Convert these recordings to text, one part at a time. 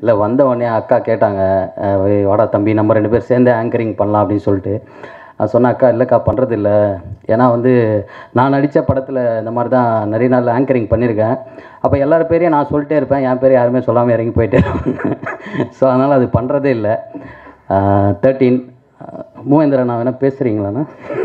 இல்லை வந்த உடனே அக்கா கேட்டாங்க அஹ் "ஏய், வாடா தம்பி நம்ம ரெண்டு பேர் சேர்ந்து ஆங்கரிங் பண்ணலாம் அப்படின்னு சொல்லிட்டு நான் சொன்னேன் அக்கா இல்லைக்கா பண்ணுறது இல்லை ஏன்னா வந்து நான் நடித்த படத்தில் இந்த மாதிரி தான் நிறைய நாள் ஆங்கரிங் பண்ணியிருக்கேன் அப்போ எல்லார் பேரையும் நான் சொல்லிட்டே இருப்பேன் என் பேர் யாருமே சொல்லாமல் இறங்கி போயிட்டே ஸோ அதனால் அது பண்ணுறதே இல்லை தேர்ட்டீன் மூவேந்திரன் நான் வேணால் பேசுகிறீங்களாண்ணா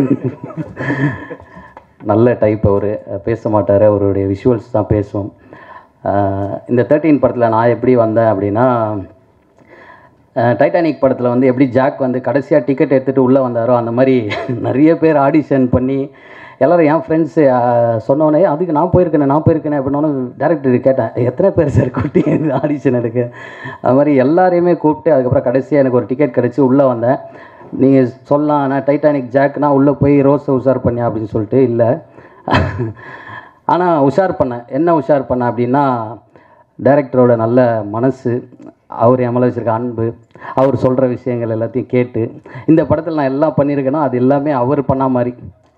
நல்ல டைப் அவர் பேச மாட்டார் அவருடைய விஷுவல்ஸ் தான் பேசும் அஹ் இந்த தேர்ட்டீன் படத்தில் நான் எப்படி வந்தேன் அப்படின்னா அஹ் டைட்டானிக் படத்தில் வந்து எப்படி ஜாக் வந்து கடைசியாக டிக்கெட் எடுத்துகிட்டு உள்ளே வந்தாரோ அந்த மாதிரி நிறைய பேர் ஆடிஷன் பண்ணி எல்லோரும் என் ஃப்ரெண்ட்ஸு சொன்னோடனே அதுக்கு நான் போயிருக்கேனே நான் போயிருக்கேனே அப்படின்னோன்னு டேரக்டர் கேட்டேன் எத்தனை பேர் சார் கூட்டி ஆடிஷன் எடுக்க அது மாதிரி எல்லாரையுமே கூப்பிட்டு அதுக்கப்புறம் கடைசியாக எனக்கு ஒரு டிக்கெட் கிடச்சி உள்ளே வந்தேன் நீங்கள் சொல்லலாம் நான் டைட்டானிக் ஜாக்னா உள்ளே போய் ரோஸை உஷார் பண்ணேன் அப்படின்னு சொல்லிட்டு இல்லை ஆனால் உஷார் பண்ணேன் என்ன உஷார் பண்ணேன் அப்படின்னா டைரக்டரோட நல்ல மனசு அவர் என் மேலே வச்சுருக்க அன்பு அவர் சொல்கிற விஷயங்கள் எல்லாத்தையும் கேட்டு இந்த படத்தில் நான் எல்லாம் பண்ணியிருக்கேன்னா அது எல்லாமே அவர் பண்ண மாதிரி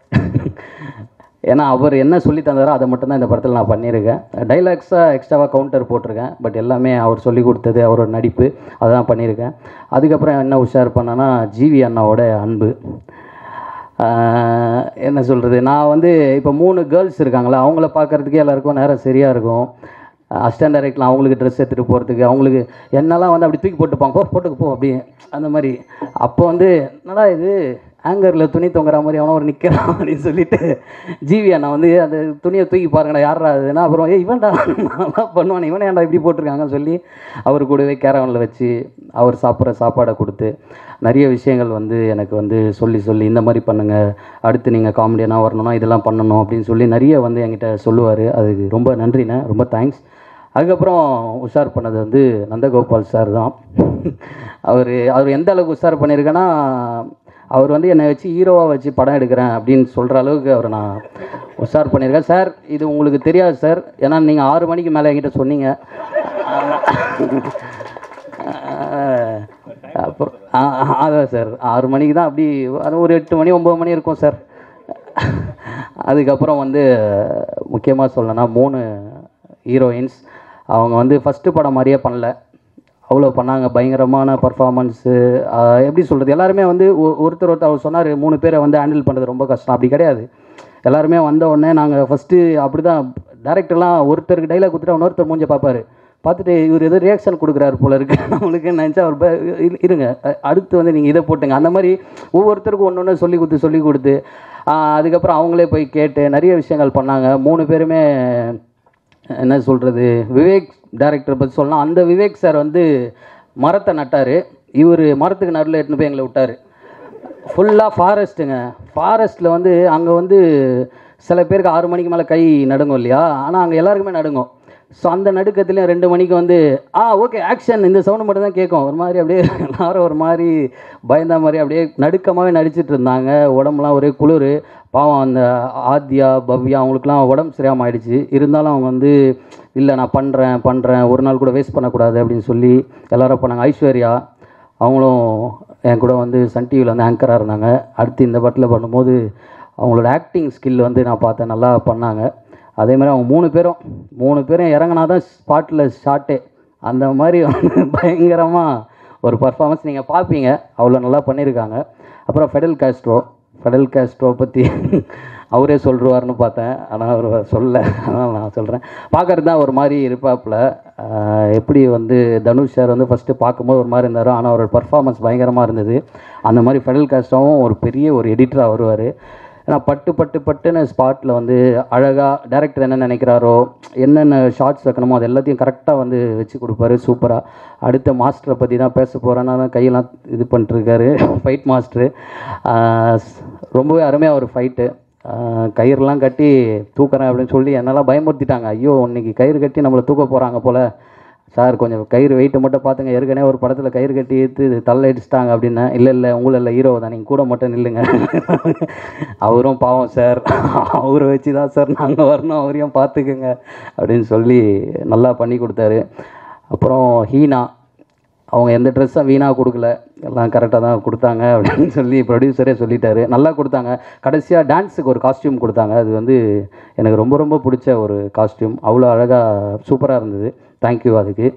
ஏன்னா அவர் என்ன சொல்லி தந்தாரோ அதை மட்டும்தான் இந்த படத்தில் நான் பண்ணியிருக்கேன் டைலாக்ஸாக எக்ஸ்ட்ராவாக கவுண்டர் போட்டிருக்கேன் பட் எல்லாமே அவர் சொல்லி கொடுத்தது அவரோட நடிப்பு அதான் பண்ணியிருக்கேன் அதுக்கப்புறம் என்ன உஷார் பண்ணேன்னா ஜிவி அண்ணாவோட அன்பு ஆஹ் என்ன சொல்கிறது நான் வந்து இப்போ மூணு கேர்ள்ஸ் இருக்காங்களா அவங்கள பார்க்கறதுக்கே எல்லாருக்கும் நேரம் சரியாக இருக்கும் அசிஸ்டன்ட் டைரக்டர் அவங்களுக்கு ட்ரெஸ் எடுத்துகிட்டு போகிறதுக்கு அவங்களுக்கு என்னெல்லாம் வந்து அப்படி தூக்கி போட்டுப்பாங்க போ போட்டுக்கு போ அப்படி அந்த மாதிரி அப்போ வந்து என்னடா இது ஆங்கரில் துணி தொங்குற மாதிரி அவனை ஒரு நிற்கிறான் அப்படின்னு சொல்லிட்டு ஜிவி அண்ணா வந்து அந்த துணியை தூக்கி பாருங்கடா யாரா அதுன்னா அப்புறம் ஏ இவன்டா நல்லா பண்ணுவான் இவனே ஏன்டா இப்படி போட்டிருக்காங்கன்னு சொல்லி அவர் கூடவே கேரவனில் வச்சு அவர் சாப்பிட்ற சாப்பாடை கொடுத்து நிறைய விஷயங்கள் வந்து எனக்கு வந்து சொல்லி சொல்லி இந்த மாதிரி பண்ணுங்கள் அடுத்து நீங்கள் காமெடியனாக வரணும்னா இதெல்லாம் பண்ணணும் அப்படின்னு சொல்லி நிறைய வந்து என்கிட்ட சொல்லுவார் அதுக்கு ரொம்ப நன்றிண்ணே ரொம்ப தேங்க்ஸ் அதுக்கப்புறம் உஷார் பண்ணது வந்து நந்தகோபால் சார் தான் அவர் அவர் எந்த அளவுக்கு உஷார் பண்ணியிருக்கேன்னா அவர் வந்து என்னை வச்சு ஹீரோவாக வச்சு படம் எடுக்கிறேன் அப்படின்னு சொல்கிற அளவுக்கு அவர் நான் உஷார் பண்ணியிருக்கேன் சார் இது உங்களுக்கு தெரியாது சார் ஏன்னா நீங்கள் ஆறு மணிக்கு மேலே என்கிட்ட சொன்னீங்க ஆஹ் அப்புறம் ஆ- ஆ- அதான் சார் ஆறு மணிக்கு தான் அப்படி அது ஒரு எட்டு மணி ஒம்பது மணி இருக்கும் சார் அதுக்கப்புறம் வந்து முக்கியமாக சொல்லணும்னா மூணு ஹீரோயின்ஸ் அவங்க வந்து ஃபஸ்ட்டு படம் மாதிரியே பண்ணல அவ்வளோ பண்ணாங்க பயங்கரமான பர்ஃபார்மன்ஸு எப்படி சொல்கிறது எல்லாருமே வந்து ஒ- ஒருத்தர் ஒருத்தர் அவர் சொன்னார் மூணு பேரை வந்து ஹேண்டில் பண்ணுறது ரொம்ப கஷ்டம் அப்படி கிடையாது எல்லாருமே வந்த உடனே நாங்கள் ஃபஸ்ட்டு அப்படி தான் டேரக்டர்லாம் ஒருத்தருக்கு டைலாக் கொடுத்துட்டு இன்னொருத்தர் மூஞ்ச பார்ப்பாரு பார்த்துட்டு இவர் ஏதோ ரியாக்ஷன் கொடுக்குறாரு போல இருக்கு நம்மளுக்கு நினச்சா அவர் ப- இரு- இருங்க அ- அடுத்து வந்து நீங்கள் இதை போட்டுங்க அந்த மாதிரி ஒவ்வொருத்தருக்கும் ஒன்று ஒன்று சொல்லி கொடுத்து சொல்லி கொடுத்து ஆ, அதுக்கப்புறம் அவங்களே போய் கேட்டு நிறைய விஷயங்கள் பண்ணாங்க மூணு பேருமே என்ன சொல்கிறது விவேக் டைரக்டரை பற்றி சொல்லலாம் அந்த விவேக் சார் வந்து மரத்தை நட்டார் இவர் மரத்துக்கு நடுவில் எட்டுன்னு போய் எங்களை விட்டார் ஃபுல்லாக ஃபாரஸ்ட்டுங்க ஃபாரஸ்ட்டில் வந்து அங்கே வந்து சில பேருக்கு ஆறு மணிக்கு மேலே கை நடுங்கும் இல்லையா ஆனால் அங்கே எல்லாருக்குமே நடுங்கும் ஸோ அந்த நடுக்கத்துலேயும் ரெண்டு மணிக்கு வந்து ஆ ஓகே ஆக்ஷன் இந்த சவுண்டு மட்டும் தான் கேட்கும் ஒரு மாதிரி அப்படியே எல்லாரும் ஒரு மாதிரி பயந்த மாதிரி அப்படியே நடுக்கமாகவே நடிச்சிட்டு இருந்தாங்க உடம்புலாம் ஒரே குளிர் பாவம் அந்த ஆத்யா பவ்யா அவங்களுக்குலாம் உடம்பு சரியாம ஆயிடுச்சு இருந்தாலும் அவங்க வந்து இல்லை நான் பண்ணுறேன் பண்ணுறேன் ஒரு நாள் கூட வேஸ்ட் பண்ணக்கூடாது அப்படின்னு சொல்லி எல்லாரும் பண்ணாங்க ஐஸ்வர்யா அவங்களும் என் கூட வந்து சன் டிவியில் வந்து ஆங்கராக இருந்தாங்க அடுத்து இந்த படத்தில் பண்ணும்போது அவங்களோட ஆக்டிங் ஸ்கில் வந்து நான் பார்த்தேன் நல்லா பண்ணாங்க அதே மாதிரி அவங்க மூணு பேரும் மூணு பேரும் இறங்கினா தான் ஸ்பாட்டில் ஷாட்டே அந்த மாதிரி வந்து பயங்கரமாக ஒரு பர்ஃபார்மன்ஸ் நீங்கள் பார்ப்பீங்க அவ்வளோ நல்லா பண்ணியிருக்காங்க அப்புறம் ஃபெடல் காஸ்ட்ரோ ஃபெடல் காஸ்ட்ரோ பற்றி அவரே சொல்லிருவாருன்னு பார்த்தேன் ஆனால் அவர் சொல்ல அதனால் நான் சொல்கிறேன் பார்க்கறது தான் ஒரு மாதிரி இருப்பாப்புல ஆஹ் எப்படி வந்து தனுஷ் சார் வந்து ஃபஸ்ட்டு பார்க்கும்போது ஒரு மாதிரி இருந்தார் ஆனால் அவரோட பர்ஃபார்மன்ஸ் பயங்கரமாக இருந்தது அந்த மாதிரி ஃபெடல் காஸ்ட்ரோவும் ஒரு பெரிய ஒரு எடிட்டராக வருவார் ஏன்னா பட்டு பட்டு பட்டுன்னு ஸ்பாட்டில் வந்து அழகாக டேரக்டர் என்ன நினைக்கிறாரோ என்னென்ன ஷார்ட்ஸ் வைக்கணுமோ அது எல்லாத்தையும் கரெக்டாக வந்து வச்சு கொடுப்பாரு சூப்பராக அடுத்த மாஸ்டரை பற்றி தான் பேச போகிறேன்னா தான் கையெல்லாம் இது பண்ணிட்டுருக்காரு ஃபைட் மாஸ்டரு ரொம்பவே அருமையாக ஒரு ஃபைட்டு கயிறுலாம் கட்டி தூக்குறேன் அப்படின்னு சொல்லி என்னெல்லாம் பயமுறுத்திட்டாங்க ஐயோ இன்னைக்கு கயிறு கட்டி நம்மளை தூக்க போகிறாங்க போல் சார் கொஞ்சம் கயிறு வெயிட்டை மட்டும் பார்த்துங்க ஏற்கனவே ஒரு படத்தில் கயிறு கட்டி ஏற்று தள்ள அடிச்சிட்டாங்க அப்படின்னா இல்லை இல்லை உங்களை இல்லை ஹீரோ தான் நீங்கள் கூட மட்டும் நில்லுங்க அவரும் பாவம் சார் அவரை வச்சு தான் சார் நாங்கள் வரணும் அவரையும் பார்த்துக்குங்க அப்படின்னு சொல்லி நல்லா பண்ணி கொடுத்தாரு அப்புறம் ஹீனா அவங்க எந்த ட்ரெஸ்ஸும் வீணாக கொடுக்கல எல்லாம் கரெக்டாக தான் கொடுத்தாங்க அப்படின்னு சொல்லி ப்ரொடியூசரே சொல்லிட்டாரு நல்லா கொடுத்தாங்க கடைசியாக டான்ஸுக்கு ஒரு காஸ்டியூம் கொடுத்தாங்க அது வந்து எனக்கு ரொம்ப ரொம்ப பிடிச்ச ஒரு காஸ்டியூம் அவ்வளோ அழகாக சூப்பராக இருந்தது தேங்க்யூ அதுக்கு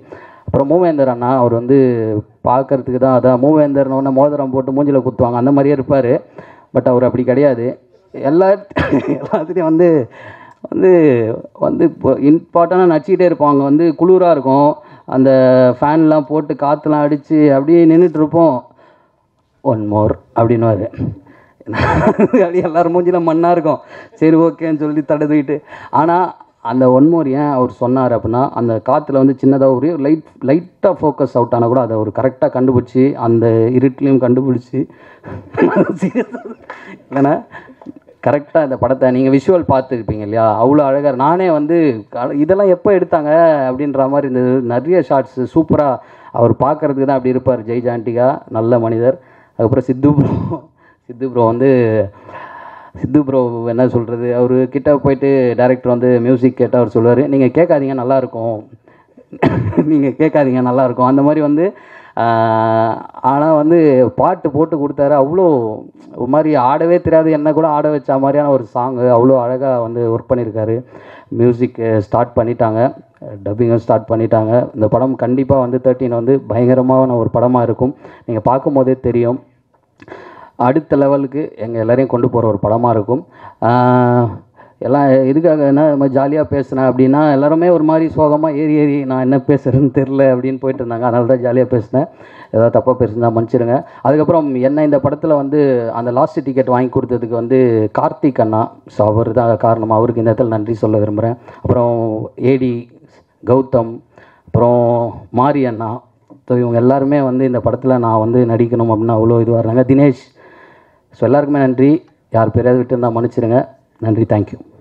அப்புறம் மூவேந்தர் அண்ணா அவர் வந்து பார்க்கறதுக்கு தான் அதான் மூவேந்தர்னு ஒன்று மோதிரம் போட்டு மூஞ்சில குத்துவாங்க அந்த மாதிரியே இருப்பார் பட் அவர் அப்படி கிடையாது எல்லா எல்லாத்துலேயும் வந்து வந்து வந்து இப்போ இம்பார்ட்டண்டாக நடிச்சிக்கிட்டே இருப்பாங்க வந்து குளிராக இருக்கும் அந்த ஃபேன்லாம் போட்டு காற்றுலாம் அடித்து அப்படியே நின்றுட்டு இருப்போம் ஒன் மோர் அப்படின்னுவாரு அப்படியே எல்லாரும் மூஞ்சில மண்ணாக இருக்கும் சரி ஓகேன்னு சொல்லி தடுத்துக்கிட்டு ஆனால் அந்த ஒன் மோர் ஏன் அவர் சொன்னார் அப்படின்னா அந்த காற்றுல வந்து சின்னதாக ஒரு லைட் லைட்டாக ஃபோக்கஸ் அவுட் ஆனால் கூட அதை அவர் கரெக்டாக கண்டுபிடிச்சி அந்த இருட்லேயும் கண்டுபிடிச்சி இல்லைன்னா கரெக்டாக இந்த படத்தை நீங்கள் விஷுவல் பார்த்துருப்பீங்க இல்லையா அவ்வளோ அழகாக நானே வந்து க- இதெல்லாம் எப்போ எடுத்தாங்க அப்படின்ற மாதிரி இருந்தது நிறைய ஷார்ட்ஸ் சூப்பராக அவர் பார்க்கறதுக்கு தான் அப்படி இருப்பார் ஜெய் ஜான்டிகா நல்ல மனிதர் அதுக்கப்புறம் சித்து ப்ரோ சித்து ப்ரோ வந்து சித்து ப்ரோ என்ன சொல்கிறது அவர் கிட்ட போயிட்டு டைரக்டர் வந்து மியூசிக் கேட்டால் அவர் சொல்லுவார் நீங்கள் கேட்காதீங்க நல்லாயிருக்கும் நீங்கள் கேட்காதீங்க நல்லாயிருக்கும் அந்த மாதிரி வந்து ஆனால் வந்து பாட்டு போட்டு கொடுத்தாரு அவ்வளோ ஒரு மாதிரி ஆடவே தெரியாது என்ன கூட ஆட வச்ச மாதிரியான ஒரு சாங்கு அவ்வளோ அழகாக வந்து ஒர்க் பண்ணியிருக்காரு மியூசிக் ஸ்டார்ட் பண்ணிட்டாங்க டப்பிங்கும் ஸ்டார்ட் பண்ணிட்டாங்க இந்த படம் கண்டிப்பாக வந்து தேர்ட்டின் வந்து பயங்கரமான ஒரு படமாக இருக்கும் நீங்கள் பார்க்கும்போதே தெரியும் அடுத்த லெவலுக்கு எங்கள் எல்லாரையும் கொண்டு போகிற ஒரு படமாக இருக்கும் ஆஹ் எல்லாம் எதுக்காக என்ன நம்ம ஜாலியாக பேசினேன் அப்படின்னா எல்லாருமே ஒரு மாதிரி சோகமாக ஏறி ஏறி நான் என்ன பேசுகிறேன்னு தெரில அப்படின்னு போயிட்டு இருந்தாங்க அதனால தான் ஜாலியாக பேசினேன் ஏதாவது தப்பாக பேசுனா மன்னிச்சிடுங்க அதுக்கப்புறம் என்ன இந்த படத்தில் வந்து அந்த லாஸ்ட் டிக்கெட் வாங்கி கொடுத்ததுக்கு வந்து கார்த்திக் அண்ணா ஸோ அவர் தான் காரணம் அவருக்கு இந்த இடத்துல நன்றி சொல்ல விரும்புகிறேன் அப்புறம் ஏடி கௌதம் அப்புறம் மாரி அண்ணா ஸோ இவங்க எல்லாருமே வந்து இந்த படத்தில் நான் வந்து நடிக்கணும் அப்படின்னு அவ்வளோ இதுவாக இருந்தாங்க தினேஷ் ஸோ எல்லாருக்குமே நன்றி யார் பேரையாவது விட்டு இருந்தால் மன்னிச்சிடுங்க நன்றி தேங்க்யூ